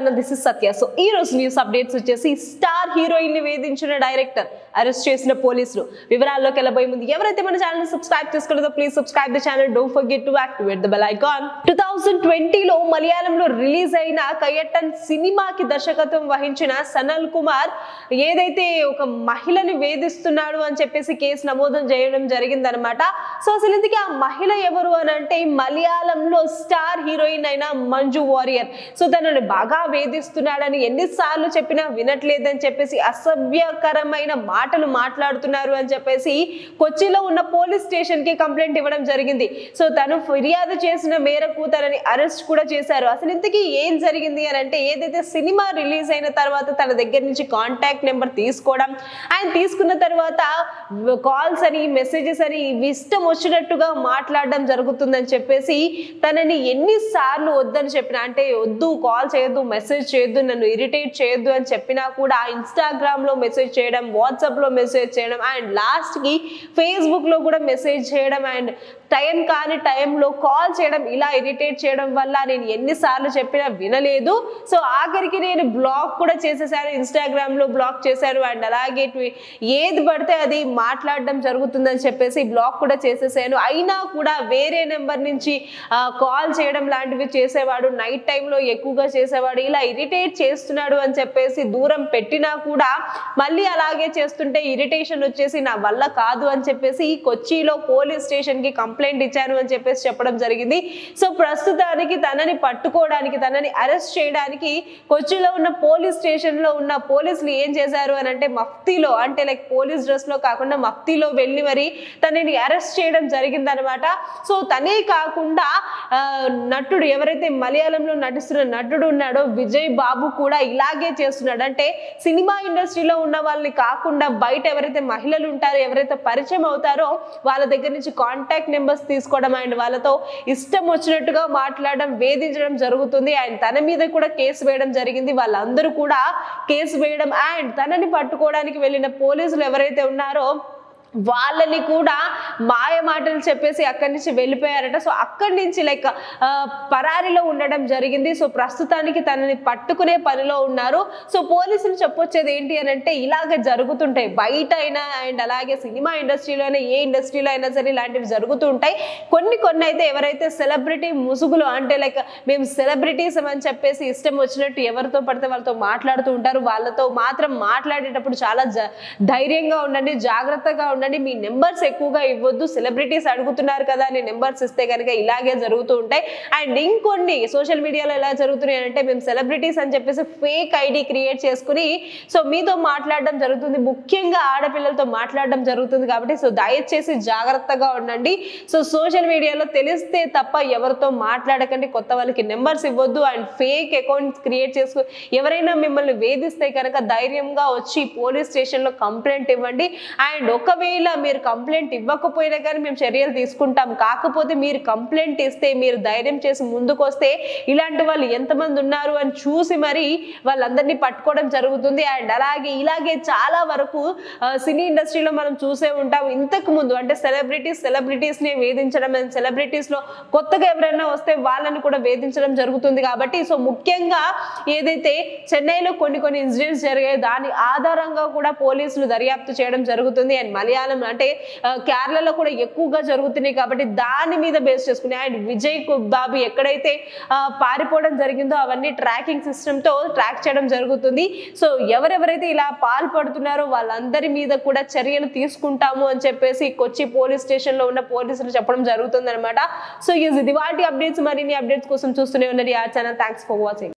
channel this is Satya so ఈ రోజు news updates వచ్చేసి స్టార్ హీరోయిన్ ని వేధించిన డైరెక్టర్ అరెస్ట్ చేసిన పోలీసులు వివరాల్లోకి వెళ్ళబోయే ముందు ఎవరైతే మన ఛానల్ సబ్స్క్రైబ్ చేసుకోలేదో please subscribe the channel don't forget to activate the bell icon two thousand ట్వంటీలో మలయాళంలో రిలీజ్ అయిన కయ్యట్టన్ సినిమాకి దర్శకత్వం వహించిన సనల్ కుమార్ ఏదైతే ఒక మహిళని వేధిస్తున్నాడు అని చెప్పేసి కేసు నమోదు చేయడం జరిగిందనమాట సో అసలు ఇందుకే ఆ మహిళ ఎవరు అని అంటే మలయాళంలో స్టార్ హీరోయిన్ అయిన మంజు వారియర్ సో తనని బాగా వేధిస్తున్నాడని ఎన్నిసార్లు చెప్పినా వినట్లేదని చెప్పేసి అసభ్యకరమైన మాటలు మాట్లాడుతున్నారు అని చెప్పేసి కొచ్చిలో ఉన్న పోలీస్ స్టేషన్ కి కంప్లైంట్ ఇవ్వడం జరిగింది సో తను ఫిర్యాదు చేసిన మేరకు తనని అరెస్ట్ కూడా చేశారు అసలు ఇంతకీ ఏం జరిగింది అని అంటే ఏదైతే సినిమా రిలీజ్ అయిన తర్వాత తన దగ్గర నుంచి కాంటాక్ట్ నెంబర్ తీసుకోవడం ఆయన తీసుకున్న తర్వాత కాల్స్ అని మెసేజెస్ అని ఇవి ఇష్టం వచ్చినట్టుగా మాట్లాడడం జరుగుతుందని చెప్పేసి తనని ఎన్నిసార్లు వద్దని చెప్పిన అంటే వద్దు కాల్ చేయొద్దు మెసేజ్ చేయొద్దు నన్ను ఇరిటేట్ చేయొద్దు అని చెప్పినా కూడా ఇన్స్టాగ్రామ్ లో మెసేజ్ చేయడం వాట్సాప్ లో మెసేజ్ చేయడం అండ్ లాస్ట్ కి ఫేస్బుక్ లో కూడా మెసేజ్ చేయడం అండ్ టైం కాని టైంలో కాల్ చేయడం ఇలా ఇరిటేట్ చేయడం వల్ల నేను ఎన్నిసార్లు చెప్పినా వినలేదు సో ఆఖరికి నేను బ్లాక్ కూడా చేసేసాను ఇన్స్టాగ్రామ్ లో బ్లాక్ చేశాను అండ్ అలాగే ట్వి- ఏది పడితే అది మాట్లాడడం జరుగుతుందని చెప్పేసి బ్లాక్ కూడా చేసేసాను అయినా కూడా వేరే నెంబర్ నుంచి కాల్ చేయడం లాంటివి చేసేవాడు నైట్ టైంలో ఎక్కువగా చేసేవాడు ఇలా ఇరిటేట్ చేస్తున్నాడు అని చెప్పేసి దూరం పెట్టినా కూడా మళ్ళీ అలాగే చేస్తుంటే ఇరిటేషన్ వచ్చేసి నా వల్ల కాదు అని చెప్పేసి కొచ్చిలో పోలీస్ స్టేషన్ కి కంప్లైంట్ ఇచ్చాను అని చెప్పేసి చెప్పడం జరిగింది సో ప్రస్తుతానికి తనని పట్టుకోవడానికి తనని అరెస్ట్ చేయడానికి కొచ్చిలో ఉన్న పోలీస్ స్టేషన్ లో ఉన్న పోలీసులు ఏం చేశారు అని అంటే మఫ్తీలో అంటే లైక్ పోలీస్ డ్రెస్ లో కాకుండా మఫ్తీలో వెళ్ళి మరి తనని అరెస్ట్ చేయడం జరిగిందనమాట సో తనే కాకుండా ఆ, నటుడు ఎవరైతే మలయాళంలో నటిస్తున్న నటుడు ఉన్నాడో విజయ్ బాబు కూడా ఇలాగే చేస్తున్నాడు అంటే సినిమా ఇండస్ట్రీలో ఉన్న వాళ్ళని కాకుండా బయట ఎవరైతే మహిళలు ఉంటారో ఎవరైతే పరిచయం అవుతారో వాళ్ళ దగ్గర నుంచి కాంటాక్ట్ నెంబర్స్ తీసుకోవడం అండ్ వాళ్ళతో ఇష్టం వచ్చినట్టుగా మాట్లాడడం వేధించడం జరుగుతుంది అండ్ తన మీద కూడా కేసు వేయడం జరిగింది వాళ్ళందరూ కూడా కేసు వేయడం అండ్ తనని పట్టుకోవడానికి వెళ్ళిన పోలీసులు ఎవరైతే ఉన్నారో వాళ్ళని కూడా మాయ మాటలు చెప్పేసి అక్కడి నుంచి వెళ్ళిపోయారట సో అక్కడి నుంచి లైక్ పరారిలో ఉండడం జరిగింది సో ప్రస్తుతానికి తనని పట్టుకునే పనిలో ఉన్నారు సో పోలీసులు చెప్పొచ్చేది ఏంటి అని అంటే ఇలాగ జరుగుతుంటాయి బయట అయినా అండ్ అలాగే సినిమా ఇండస్ట్రీలో అయినా ఏ ఇండస్ట్రీలో అయినా సరే ఇలాంటివి జరుగుతూ ఉంటాయి కొన్ని కొన్ని అయితే ఎవరైతే సెలబ్రిటీ ముసుగులు అంటే లైక్ మేము సెలబ్రిటీస్ అని చెప్పేసి ఇష్టం వచ్చినట్టు ఎవరితో పడితే వాళ్ళతో మాట్లాడుతూ ఉంటారు వాళ్ళతో మాత్రం మాట్లాడేటప్పుడు చాలా జ- ధైర్యంగా ఉండండి జాగ్రత్తగా ఉండండి మీ నెంబర్స్ ఎక్కువగా ఇవ్వద్దు సెలబ్రిటీస్ అడుగుతున్నారు కదా అని నెంబర్స్ ఇస్తే కనుక ఇలాగే జరుగుతూ ఉంటాయి అండ్ ఇంకొన్ని సోషల్ మీడియాలో ఎలా జరుగుతున్నాయి అంటే మేము సెలబ్రిటీస్ అని చెప్పేసి ఫేక్ ఐడి క్రియేట్ చేసుకుని సో మీతో మాట్లాడడం జరుగుతుంది ముఖ్యంగా ఆడపిల్లలతో మాట్లాడడం జరుగుతుంది కాబట్టి సో దయచేసి జాగ్రత్తగా ఉండండి సో సోషల్ మీడియాలో తెలిస్తే తప్ప ఎవరితో మాట్లాడకండి కొత్త వాళ్ళకి నెంబర్స్ ఇవ్వద్దు అండ్ ఫేక్ అకౌంట్స్ క్రియేట్ చేసుకు ఎవరైనా మిమ్మల్ని వేధిస్తే కనుక ధైర్యంగా వచ్చి పోలీస్ స్టేషన్లో కంప్లైంట్ ఇవ్వండి అండ్ ఒకవేళ మీరు కంప్లైంట్ ఇవ్వకపోయినా కానీ మేము చర్యలు తీసుకుంటాం కాకపోతే మీరు కంప్లైంట్ ఇస్తే మీరు ధైర్యం చేసి ముందుకు వస్తే ఇలాంటి వాళ్ళు ఎంతమంది ఉన్నారు అని చూసి మరి వాళ్ళందరినీ పట్టుకోవడం జరుగుతుంది అండ్ అలాగే ఇలాగే చాలా వరకు ఆ, సినీ ఇండస్ట్రీలో మనం చూసే ఉంటాం ఇంతకు ముందు అంటే సెలబ్రిటీస్ సెలబ్రిటీస్ ని వేధించడం అండ్ సెలబ్రిటీస్ లో కొత్తగా ఎవరైనా వస్తే వాళ్ళని కూడా వేధించడం జరుగుతుంది కాబట్టి సో ముఖ్యంగా ఏదైతే చెన్నైలో కొన్ని కొన్ని ఇన్సిడెంట్స్ జరిగాయి దాని ఆధారంగా కూడా పోలీసులు దర్యాప్తు చేయడం జరుగుతుంది అండ్ మలయాళం అంటే ఆ, కేరళలో కూడా ఎక్కువగా జరుగుతున్నాయి కాబట్టి దాని మీద బేస్ చేసుకుని అండ్ విజయ్ కు- బాబు ఎక్కడైతే ఆ, పారిపోవడం జరిగిందో అవన్నీ ట్రాకింగ్ సిస్టమ్ తో ట్రాక్ చేయడం జరుగుతుంది సో ఎవరెవరైతే ఇలా పాల్పడుతున్నారో వాళ్ళందరి మీద కూడా చర్యలు తీసుకుంటాము అని చెప్పేసి కొచ్చి పోలీస్ స్టేషన్ లో ఉన్న పోలీసులు చెప్పడం జరుగుతుంది అనమాట సో ఇది వాటి అప్డేట్స్ మరిన్ని అప్డేట్స్ కోసం చూస్తూనే ఉన్నది ఆ ఛానల్ థ్యాంక్స్ ఫర్ వాచింగ్